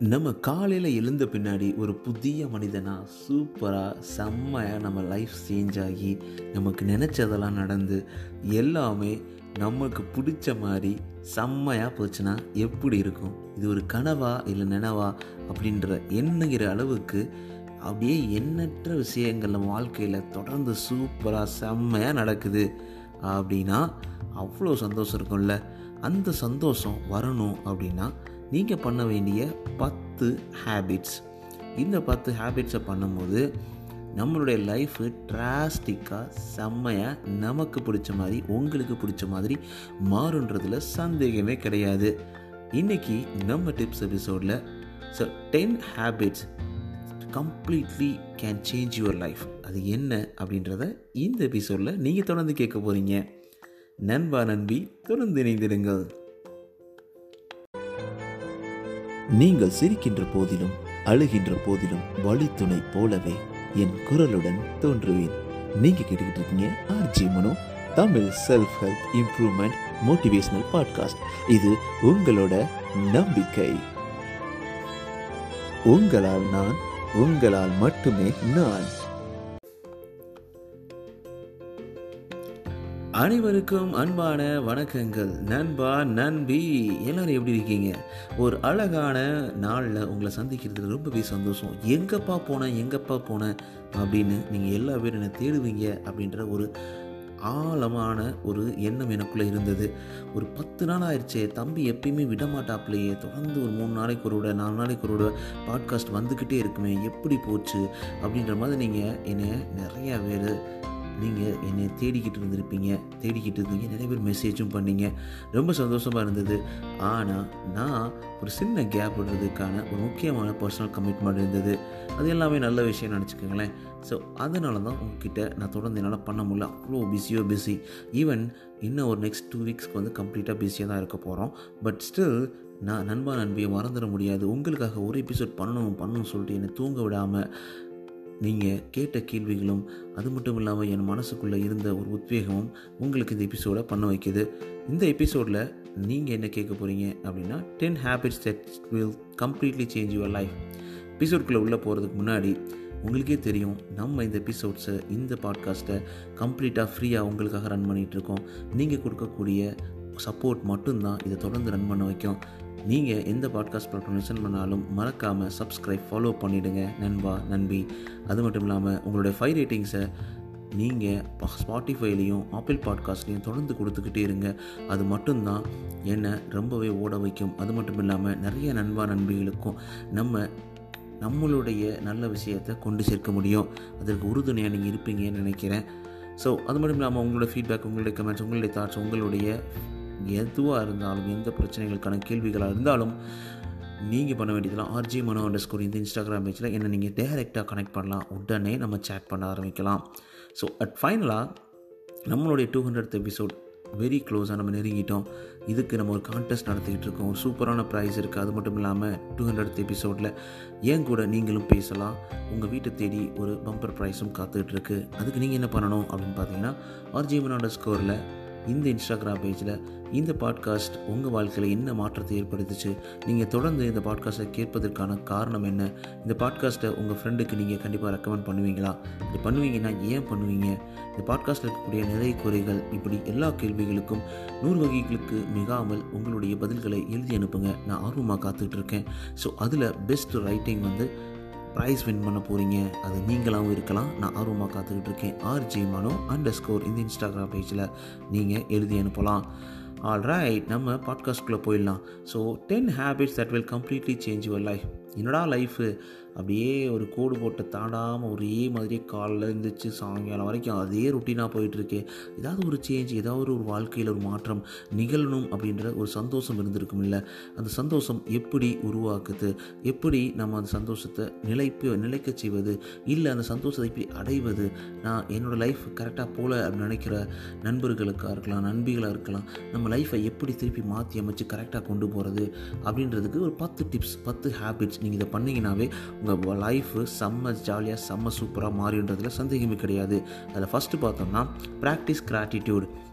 நம்ம காலையில் எழுந்த பின்னாடி ஒரு புதிய மனிதனாக சூப்பராக செம்மையாக நம்ம லைஃப் சேஞ்ச் ஆகி நமக்கு நினச்சதெல்லாம் நடந்து எல்லாமே நமக்கு பிடிச்ச மாதிரி செம்மையாக போச்சுன்னா எப்படி இருக்கும் இது ஒரு கனவா இல்லை நினவா அப்படின்ற எண்ணுகிற அளவுக்கு அப்படியே எண்ணற்ற விஷயங்கள் நம்ம வாழ்க்கையில் தொடர்ந்து சூப்பராக செம்மையாக நடக்குது அப்படின்னா அவ்வளோ சந்தோஷம் இருக்கும்ல அந்த சந்தோஷம் வரணும் அப்படின்னா நீங்கள் பண்ண வேண்டிய பத்து ஹேபிட்ஸ் இந்த பத்து ஹேபிட்ஸை பண்ணும்போது நம்மளுடைய லைஃபு டிராஸ்டிக்காக செம்மையாக நமக்கு பிடிச்ச மாதிரி உங்களுக்கு பிடிச்ச மாதிரி மாறுன்றதுல சந்தேகமே கிடையாது இன்றைக்கி நம்ம டிப்ஸ் எபிசோடில் so ten habits completely can change your life அது என்ன அப்படின்றத இந்த எபிசோடில் நீங்கள் தொடர்ந்து கேட்க போகிறீங்க நண்பா நண்பி தொடர்ந்து இணைந்திடுங்கள் நீங்கள் சிரிக்கின்ற போதிலும் அழுகின்ற போதிலும் வழித்துணை போலவே என் குரலுடன் தோன்றுவேன் நீங்க கேட்டுக்கிட்டு இருக்கீங்க RG Mano Tamil self help improvement motivational podcast இது உங்களோட நம்பிக்கை உங்களால் நான் உங்களால் மட்டுமே நான் அனைவருக்கும் அன்பான வணக்கங்கள் நண்பா நண்பி எல்லாரும் எப்படி இருக்கீங்க ஒரு அழகான நாளில் உங்களை சந்திக்கிறதுல ரொம்பவே சந்தோஷம் எங்கப்பா போனேன் எங்கப்பா போனேன் அப்படின்னு நீங்கள் எல்லா பேரும் என்னை தேடுவீங்க அப்படின்ற ஒரு ஆழமான ஒரு எண்ணம் எனக்குள்ளே இருந்தது ஒரு பத்து நாள் ஆயிடுச்சு தம்பி எப்பயுமே விடமாட்டாப்லையே தொடர்ந்து ஒரு மூணு நாளைக்கு ஒரு விட நாலு நாளைக்கு ஒரு விட பாட்காஸ்ட் வந்துக்கிட்டே இருக்குமே எப்படி போச்சு அப்படின்ற மாதிரி நீங்கள் என்னை நிறையா பேர் நீங்கள் என்னை தேடிக்கிட்டு இருந்திருப்பீங்க தேடிக்கிட்டு இருந்தீங்க நிறைய பேர் மெசேஜும் பண்ணீங்க ரொம்ப சந்தோஷமாக இருந்தது ஆனால் நான் ஒரு சின்ன கேப் விடுறதுக்கான ஒரு முக்கியமான பர்சனல் கமிட்மெண்ட் இருந்தது அது எல்லாமே நல்ல விஷயம் நினச்சிக்கோங்களேன் ஸோ அதனால தான் உங்ககிட்ட நான் தொடர்ந்து என்னால் பண்ண முடியல அவ்வளோ பிஸியோ பிஸி ஈவன் இன்னும் ஒரு நெக்ஸ்ட் டூ வீக்ஸ்க்கு வந்து கம்ப்ளீட்டாக பிஸியாக தான் இருக்க போகிறோம் பட் ஸ்டில் நான் நண்பா நண்பியை மறந்துட முடியாது உங்களுக்காக ஒரு எபிசோட் பண்ணணும் பண்ணணும்னு சொல்லிட்டு என்னை தூங்க விடாமல் நீங்கள் கேட்ட கேள்விகளும் அது மட்டும் இல்லாமல் என் மனசுக்குள்ளே இருந்த ஒரு உத்வேகமும் உங்களுக்கு இந்த எபிசோடை பண்ண வைக்குது இந்த எபிசோடில் நீங்கள் என்ன கேட்க போகிறீங்க அப்படின்னா ten habits that will completely change your life எபிசோட்குள்ளே உள்ளே போகிறதுக்கு முன்னாடி உங்களுக்கே தெரியும் நம்ம இந்த எபிசோட்ஸை இந்த பாட்காஸ்ட்டை கம்ப்ளீட்டாக ஃப்ரீயாக உங்களுக்காக ரன் பண்ணிகிட்ருக்கோம் நீங்கள் கொடுக்கக்கூடிய சப்போர்ட் மட்டும்தான் இதை தொடர்ந்து ரன் பண்ண வைக்கும் நீங்கள் எந்த பாட்காஸ்ட் பிளாட்ஃபார்ம் லிசன் பண்ணாலும் மறக்காமல் சப்ஸ்கிரைப் ஃபாலோ பண்ணிவிடுங்க நண்பா நண்பி அது மட்டும் இல்லாமல் உங்களுடைய ஃபைவ் ரேட்டிங்ஸை நீங்கள் ஸ்பாட்டிஃபைலையும் ஆப்பிள் பாட்காஸ்ட்லேயும் தொடர்ந்து கொடுத்துக்கிட்டே இருங்க அது மட்டும்தான் என்னை ரொம்பவே ஓட வைக்கும் அது மட்டும் இல்லாமல் நிறைய நண்பா நண்பிகளுக்கும் நம்ம நம்மளுடைய நல்ல விஷயத்தை கொண்டு சேர்க்க முடியும் அதற்கு உறுதுணையாக நீங்கள் இருப்பீங்கன்னு நினைக்கிறேன் ஸோ அது மட்டும் இல்லாமல் உங்களோட ஃபீட்பேக் உங்களுடைய கமெண்ட்ஸ் உங்களுடைய தாட்ஸ் உங்களுடைய எதுவாக இருந்தாலும் எந்த பிரச்சனைகளுக்கான கேள்விகளாக இருந்தாலும் நீங்கள் பண்ண வேண்டியதெல்லாம் ஆர்ஜி மனோ அண்டர் ஸ்கோர் இந்த இன்ஸ்டாகிராம் பேஜில் என்னை நீங்கள் டேரெக்டாக கனெக்ட் பண்ணலாம் உடனே நம்ம சேட் பண்ண ஆரம்பிக்கலாம் ஸோ அட் ஃபைனலாக நம்மளுடைய டூ ஹண்ட்ரட் எபிசோட் வெரி க்ளோஸாக நம்ம நெருங்கிட்டோம் இதுக்கு நம்ம ஒரு கான்டெஸ்ட் நடத்திக்கிட்டு இருக்கோம் ஒரு சூப்பரான ப்ரைஸ் இருக்குது அது மட்டும் இல்லாமல் டூ ஹண்ட்ரட் எபிசோடில் ஏன் கூட நீங்களும் பேசலாம் உங்கள் வீட்டை தேடி ஒரு பம்பர் ப்ரைஸும் காத்துக்கிட்டு இருக்கு அதுக்கு நீங்கள் என்ன பண்ணணும் அப்படின்னு பார்த்தீங்கன்னா ஆர்ஜி மனோட ஸ்கோரில் இந்த இன்ஸ்டாகிராம் பேஜில் இந்த பாட்காஸ்ட் உங்கள் வாழ்க்கையில் என்ன மாற்றத்தை ஏற்படுத்துச்சு நீங்கள் தொடர்ந்து இந்த பாட்காஸ்ட்டை கேட்பதற்கான காரணம் என்ன இந்த பாட்காஸ்ட்டை உங்கள் ஃப்ரெண்டுக்கு நீங்கள் கண்டிப்பாக ரெக்கமெண்ட் பண்ணுவீங்களா இது பண்ணுவீங்கன்னா ஏன் பண்ணுவீங்க இந்த பாட்காஸ்ட்டில் இருக்கக்கூடிய நிறைய குறைகள் இப்படி எல்லா கேள்விகளுக்கும் நூறு வகைகளுக்கு மிகாமல் உங்களுடைய பதில்களை எழுதி அனுப்புங்க நான் ஆர்வமாக காத்துக்கிட்டு இருக்கேன் ஸோ அதில் பெஸ்ட் ரைட்டிங் வந்து ப்ரைஸ் வின் பண்ண போகிறீங்க அது நீங்களாகவும் இருக்கலாம் நான் ஆர்வமாக காத்துக்கிட்டு இருக்கேன் ஆர்ஜி மனோ அண்டர் ஸ்கோர் இந்த இன்ஸ்டாகிராம் பேஜில் நீங்கள் எழுதி அனுப்பலாம் ஆல் ரைட் நம்ம பாட்காஸ்ட்குள்ளே போயிடலாம் so ten habits that will completely change your life என்னடா லைஃபு அப்படியே ஒரு கோடு போட்டு தாண்டாமல் ஒரே மாதிரியே காலைல இருந்துச்சு சாயங்காலம் வரைக்கும் அதே ருட்டீனாக போயிட்டுருக்கு ஏதாவது ஒரு சேஞ்ச் ஏதாவது ஒரு வாழ்க்கையில் ஒரு மாற்றம் நிகழணும் அப்படின்ற ஒரு சந்தோஷம் இருந்திருக்கும் இல்லை அந்த சந்தோஷம் எப்படி உருவாக்குது எப்படி நம்ம அந்த சந்தோஷத்தை நிலைப்பு நிலைக்க செய்வது இல்லை அந்த சந்தோஷத்தை எப்படி அடைவது நான் என்னோடய லைஃப் கரெக்டாக போகல அப்படின்னு நினைக்கிற நண்பர்களுக்காக இருக்கலாம் நண்பிகளாக இருக்கலாம் நம்ம லைஃப்பை எப்படி திருப்பி மாற்றி அமைச்சு கரெக்டாக கொண்டு போகிறது அப்படின்றதுக்கு ஒரு பத்து டிப்ஸ் பத்து ஹேபிட்ஸ் நீங்கள் இதை பண்ணிங்கனாவே உங்கள் லைஃபு செம்ம ஜாலியாக செம்ம சூப்பராக மாறின்றதுல சந்தேகமே கிடையாது அதில் ஃபஸ்ட்டு பார்த்தோம்னா ப்ராக்டிஸ் கிராட்டிடியூட்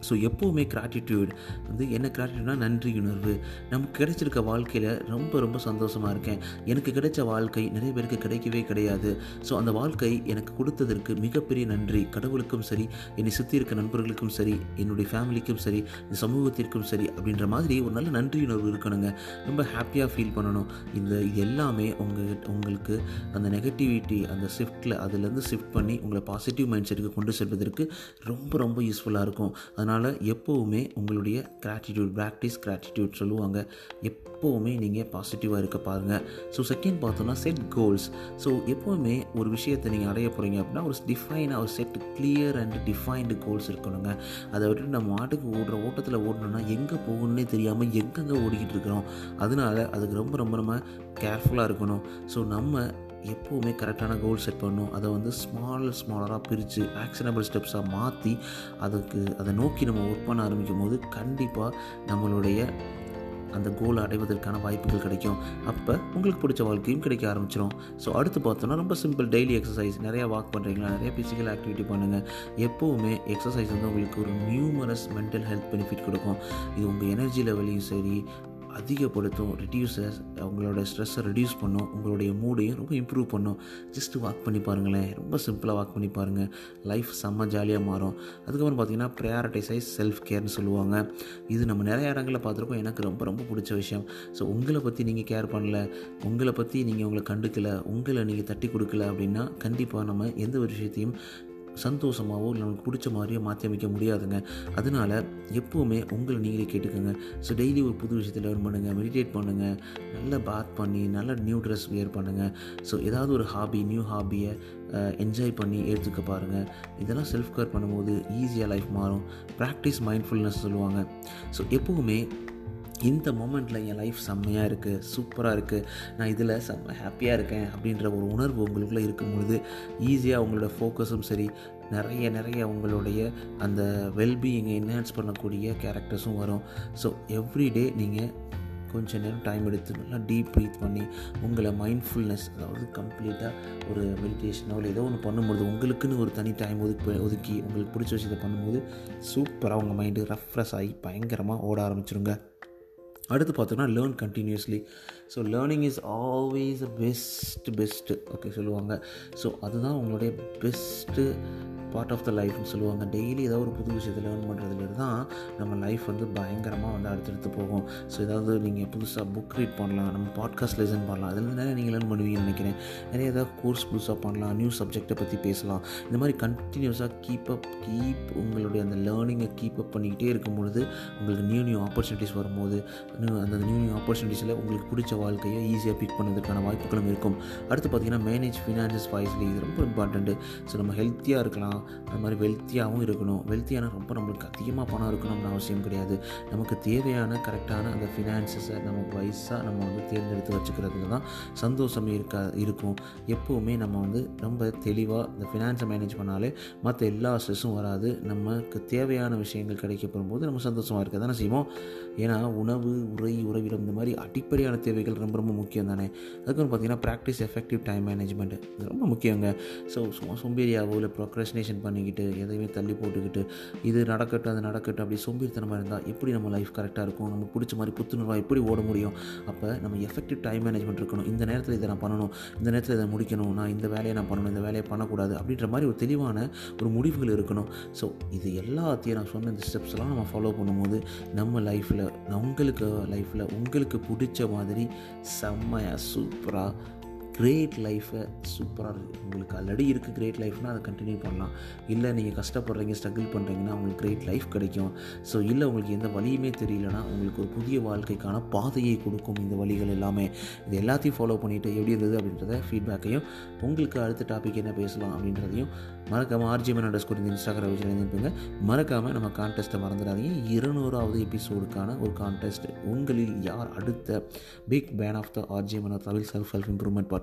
ஸோ எப்போவுமே கிராட்டிடியூட் வந்து என்ன கிராட்டிடியூட்னா நன்றி உணர்வு நமக்கு கிடைச்சிருக்க வாழ்க்கையில் ரொம்ப ரொம்ப சந்தோஷமாக இருக்கேன் எனக்கு கிடைச்ச வாழ்க்கை நிறைய பேருக்கு கிடைக்கவே கிடையாது ஸோ அந்த வாழ்க்கை எனக்கு கொடுத்ததற்கு மிகப்பெரிய நன்றி கடவுளுக்கும் சரி என்னை சுற்றி இருக்க நண்பர்களுக்கும் சரி என்னுடைய ஃபேமிலிக்கும் சரி இந்த சமூகத்திற்கும் சரி அப்படின்ற மாதிரி ஒரு நல்ல நன்றி உணர்வு இருக்கணுங்க ரொம்ப ஹாப்பியாக ஃபீல் பண்ணணும் இந்த இது எல்லாமே உங்கள் உங்களுக்கு அந்த நெகட்டிவிட்டி அந்த ஷிஃப்ட்டில் அதுலேருந்து ஷிஃப்ட் பண்ணி உங்களை பாசிட்டிவ் மைண்ட் செட்டுக்கு கொண்டு செல்வதற்கு ரொம்ப ரொம்ப யூஸ்ஃபுல்லாக இருக்கும் அதனால் எப்போவுமே உங்களுடைய கிராட்டிடியூட் ப்ராக்டிஸ் கிராட்டிடியூட் சொல்லுவாங்க எப்போவுமே நீங்கள் பாசிட்டிவாக இருக்க பாருங்கள் ஸோ செகண்ட் பார்த்தோம்னா செட் கோல்ஸ் ஸோ எப்போவுமே ஒரு விஷயத்தை நீங்கள் அடைய போகிறீங்க அப்படின்னா ஒரு டிஃபைனாக ஒரு set clear and defined goals இருக்கணுங்க அதை விட்டுட்டு நம்ம மாட்டுக்கு ஓடுற ஓட்டத்தில் ஓடணும்னா எங்கே போகணுன்னே தெரியாமல் எங்கெங்கே ஓடிக்கிட்டு இருக்கிறோம் அதனால அதுக்கு ரொம்ப ரொம்ப நம்ம கேர்ஃபுல்லாக இருக்கணும் ஸோ நம்ம எப்போவுமே கரெக்டான கோல் செட் பண்ணணும் அதை வந்து ஸ்மால் ஸ்மாலராக பிரித்து ஆக்ஷனபிள் ஸ்டெப்ஸாக மாற்றி அதுக்கு அதை நோக்கி நம்ம ஒர்க் பண்ண ஆரம்பிக்கும் போது கண்டிப்பாக நம்மளுடைய அந்த கோலை அடைவதற்கான வாய்ப்புகள் கிடைக்கும் அப்போ உங்களுக்கு பிடிச்ச வாழ்க்கையும் கிடைக்க ஆரம்பிச்சிடும் ஸோ அடுத்து பார்த்தோன்னா ரொம்ப சிம்பிள் டெய்லி எக்ஸசைஸ் நிறையா வாக் பண்ணுறீங்களா நிறைய ஃபிசிக்கல் ஆக்டிவிட்டி பண்ணுங்கள் எப்போவுமே எக்ஸசைஸ் வந்து உங்களுக்கு ஒரு நியூமரஸ் மென்டல் ஹெல்த் பெனிஃபிட் கொடுக்கும் இது உங்கள் எனர்ஜி லெவலையும் சரி அதிகப்படுத்தும் ரெடியூசஸ் உங்களோட ஸ்ட்ரெஸ்ஸை ரெடியூஸ் பண்ணும் உங்களுடைய மூடையும் ரொம்ப இம்ப்ரூவ் பண்ணும் ஜஸ்ட் வாக் பண்ணி பாருங்களேன் ரொம்ப சிம்பிளாக வாக் பண்ணி பாருங்கள் லைஃப் செம்ம ஜாலியாக மாறும் அதுக்கப்புறம் பார்த்தீங்கன்னா ப்ரையாரிட்டைசைஸ் செல்ஃப் கேர்னு சொல்லுவாங்க இது நம்ம நிறைய இடங்களில் பார்த்துருக்கோம் எனக்கு ரொம்ப ரொம்ப பிடிச்ச விஷயம் ஸோ உங்களை பற்றி நீங்கள் கேர் பண்ணல உங்களை பற்றி நீங்கள் உங்களை கண்டுக்கல உங்களை நீங்கள் தட்டி கொடுக்கல அப்படின்னா கண்டிப்பாக நம்ம எந்த ஒரு விஷயத்தையும் சந்தோஷமாகவோ இல்லை நமக்கு பிடிச்ச மாதிரியோ மாற்றி அமைக்க முடியாதுங்க அதனால் எப்போவுமே உங்களை நீங்களே கேட்டுக்கோங்க ஸோ டெய்லி ஒரு புது விஷயத்தை லேர்ன் பண்ணுங்கள் மெடிடேட் பண்ணுங்கள் நல்லா பாத் பண்ணி நல்ல நியூ ட்ரெஸ் வியர் பண்ணுங்கள் ஸோ ஏதாவது ஒரு ஹாபி நியூ ஹாபியை என்ஜாய் பண்ணி எடுத்துக்க பாருங்கள் இதெல்லாம் செல்ஃப் கேர் பண்ணும்போது ஈஸியாக லைஃப் மாறும் ப்ராக்டிஸ் மைண்ட்ஃபுல்னஸ் சொல்லுவாங்க ஸோ எப்போவுமே இந்த மூமெண்ட்டில் என் லைஃப் செம்மையாக இருக்குது சூப்பராக இருக்குது நான் இதில் செம்ம ஹாப்பியாக இருக்கேன் அப்படின்ற ஒரு உணர்வு உங்களுக்குள்ளே இருக்கும் பொழுது ஈஸியாக உங்களோட ஃபோக்கஸும் சரி நிறைய நிறைய உங்களுடைய அந்த வெல்பீயிங்கை என்ஹான்ஸ் பண்ணக்கூடிய கேரக்டர்ஸும் வரும் ஸோ எவ்ரிடே நீங்கள் கொஞ்ச நேரம் டைம் எடுத்து நல்லா டீப் ப்ரீத் பண்ணி உங்களை மைண்ட்ஃபுல்னஸ் அதாவது கம்ப்ளீட்டாக ஒரு மெடிடேஷனோ இல்லை ஏதோ ஒன்று பண்ணும்போது உங்களுக்குன்னு ஒரு தனி டைம் ஒதுக்கி ஒதுக்கி உங்களுக்கு பிடிச்ச விஷயத்தை பண்ணும்போது சூப்பராக உங்கள் மைண்டு ரெஃப்ரெஷ் ஆகி பயங்கரமாக ஓட ஆரம்பிச்சிருங்க அடுத்து பார்த்தோன்னா learn continuously so learning is always a best best okay சொல்லுவாங்க ஸோ அதுதான் உங்களுடைய பெஸ்ட்டு பார்ட் ஆஃப் த லைஃப்னு சொல்லுவாங்க டெய்லி ஏதாவது ஒரு புது விஷயத்தை லேர்ன் பண்ணுறதுல தான் நம்ம லைஃப் வந்து பயங்கரமாக வந்து அடுத்தடுத்து போகும் ஸோ ஏதாவது நீங்கள் புதுசாக புக் ரீட் பண்ணலாம் நம்ம பாட்காஸ்ட் லெசன் பண்ணலாம் அதுலேருந்து நிறைய நீங்கள் லேர்ன் பண்ணுவீங்கன்னு நினைக்கிறேன் நிறைய ஏதாவது கோர்ஸ் புதுசாக பண்ணலாம் நியூ சப்ஜெக்டை பற்றி பேசலாம் இந்த மாதிரி கண்டினியூஸாக கீப் அப் கீப் உங்களுடைய அந்த லேர்னிங்கை கீப் அப் பண்ணிக்கிட்டே இருக்கும் பொழுது உங்களுக்கு நியூ நியூ ஆப்பர்ச்சுனிட்டிஸ் வரும்போது நியூ அந்த நியூ நியூ ஆப்பர்ச்சுனிட்டிஸில் உங்களுக்கு பிடிச்ச வாழ்க்கையை ஈஸியாக பிக் பண்ணுறதுக்கான வாய்ப்புகளும் இருக்கும் அடுத்து பார்த்தீங்கன்னா மேனேஜ் ஃபினான்சஸ் வாய்ஸ்லி இது ரொம்ப இம்பார்ட்டண்ட்டு ஸோ நம்ம ஹெல்த்தியாக இருக்கலாம் அது மாதிரி வெல்த்தியாகவும் இருக்கணும் வெல்த்தியான ரொம்ப நம்மளுக்கு அதிகமாக பணம் இருக்கணும்னு அவசியம் கிடையாது நமக்கு தேவையான கரெக்டான அந்த ஃபினான்சஸை நமக்கு வயசாக நம்ம வந்து தேர்ந்தெடுத்து வச்சுக்கிறதுல தான் சந்தோஷமே இருக்கா இருக்கும் எப்போவுமே நம்ம வந்து ரொம்ப தெளிவாக இந்த ஃபினான்ஸை மேனேஜ் பண்ணாலே மற்ற எல்லா ஸ்ட்ரெஸ்ஸும் வராது நமக்கு தேவையான விஷயங்கள் கிடைக்கப்படும் போது நம்ம சந்தோஷமாக இருக்க தானே செய்வோம் ஏன்னா உணவு உரை உறவிடம் இந்த மாதிரி அடிப்படையான தேவைகள் ரொம்ப ரொம்ப முக்கியம் தானே அதுக்கப்புறம் பார்த்திங்கன்னா ப்ராக்டிஸ் எஃபெக்டிவ் டைம் மேனேஜ்மெண்ட் இது ரொம்ப முக்கியங்க ஸோ சும்மா சோம்பேறியாவோ இல்லை ப்ரொக்ரஸ்னேஷன் பண்ணிக்கிட்டு எதையுமே தள்ளி போட்டுக்கிட்டு இது நடக்கட்டும் அது நடக்கட்டும் அப்படி சோம்பேறித்தனமாக இருந்தால் எப்படி நம்ம லைஃப் கரெக்டாக இருக்கும் நமக்கு பிடிச்ச மாதிரி புத்துணர்வாக எப்படி ஓட முடியும் அப்போ நம்ம எஃபெக்டிவ் டைம் மேனேஜ்மெண்ட் இருக்கணும் இந்த நேரத்தில் இதை நான் பண்ணணும் இந்த நேரத்தில் இதை முடிக்கணும் நான் இந்த வேலையை நான் பண்ணணும் இந்த வேலையை பண்ணக்கூடாது அப்படின்ற மாதிரி ஒரு தெளிவான ஒரு முடிவுகள் இருக்கணும் ஸோ இது எல்லாத்தையும் நான் சொன்ன இந்த ஸ்டெப்ஸ் எல்லாம் நம்ம ஃபாலோ பண்ணும்போது நம்ம லைஃப்பில் உங்களுக்கு லைஃப்பில் உங்களுக்கு பிடிச்ச மாதிரி செம்மையாக சூப்பராக கிரேட் லைஃப்பை சூப்பராக இருக்குது உங்களுக்கு ஆல்ரெடி இருக்குது கிரேட் லைஃப்னால் அதை கண்டினியூ பண்ணலாம் இல்லை நீங்கள் கஷ்டப்படுறீங்க ஸ்ட்ரகிள் பண்ணுறீங்கன்னா உங்களுக்கு கிரேட் லைஃப் கிடைக்கும் ஸோ இல்லை உங்களுக்கு எந்த வழியுமே தெரியலனா உங்களுக்கு ஒரு புதிய வாழ்க்கைக்கான பாதையை கொடுக்கும் இந்த வழிகள் எல்லாமே இது எல்லாத்தையும் ஃபாலோ பண்ணிவிட்டு எப்படி இருந்தது அப்படின்றத ஃபீட்பேக்கையும் உங்களுக்கு அடுத்த டாபிக் என்ன பேசலாம் அப்படின்றதையும் மறக்காமல் ஆர்ஜிஎம் அண்டர் ஸ்கோர் இந்த இன்ஸ்டாகிராம் வச்சு எழுதிருப்பீங்க மறக்காமல் நம்ம கான்டெஸ்ட்டை மறந்துடாதீங்க இருநூறாவது எபிசோடுக்கான ஒரு கான்டெஸ்ட் உங்களில் யார் அடுத்த big fan of the RGM Tamil self help improvement podcast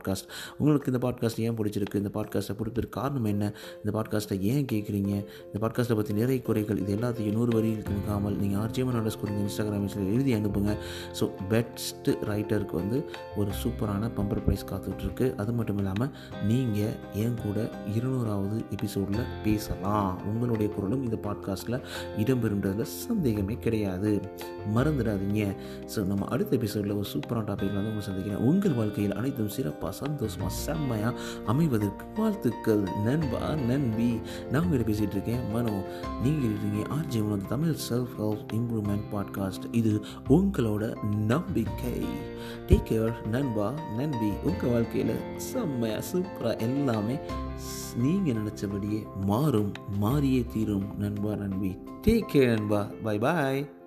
podcast உங்களுக்கு இந்த பாட்காஸ்ட் ஏன் பிடிச்சிருக்கு இந்த பாட்காஸ்ட்டை பிடிப்பதற்கு காரணம் என்ன இந்த பாட்காஸ்ட்டை ஏன் கேட்குறீங்க இந்த பாட்காஸ்ட்டை பற்றி நிறைய குறைகள் இது எல்லாத்தையும் நூறு வரியில் திணிக்காமல் நீங்கள் ஆர்ஜிஎம் அண்டர் ஸ்கூல் இன்ஸ்டாகிராம் எழுதி அனுப்புங்க ஸோ பெஸ்ட்டு ரைட்டருக்கு வந்து ஒரு சூப்பரான பம்பர் ப்ரைஸ் காத்துட்ருக்கு அது மட்டும் இல்லாமல் நீங்கள் என் கூட இருநூறாவது எபிசோடில் பேசலாம் உங்களுடைய குரலும் இந்த பாட்காஸ்ட்டில் இடம்பெறுன்றதுல சந்தேகமே கிடையாது மறந்துடாதீங்க ஸோ நம்ம அடுத்த எபிசோடில் ஒரு சூப்பரான டாப்பிக்கில் வந்து உங்களை சந்திக்கிறேன் உங்கள் வாழ்க்கையில் அனைத்தும் சிறப்பாக சந்தோஷமாக செம்மையாக அமைவதற்கு வாழ்த்துக்கள் நண்பா நண்பி நான் உங்கள்கிட்ட பேசிகிட்டு இருக்கேன் மனோ நீங்கள் இருக்கீங்க ஆர்ஜி உனது Tamil self help improvement podcast இது உங்களோட நம்பிக்கை டேக் கேர் நண்பா நண்பி உங்கள் வாழ்க்கையில் செம்மையாக சூப்பராக எல்லாமே நீங்கள் நினச்சபடியே மாறும் மாறியே தீரும் நண்பா நண்பி டேக் கேர் நண்பா பை பாய்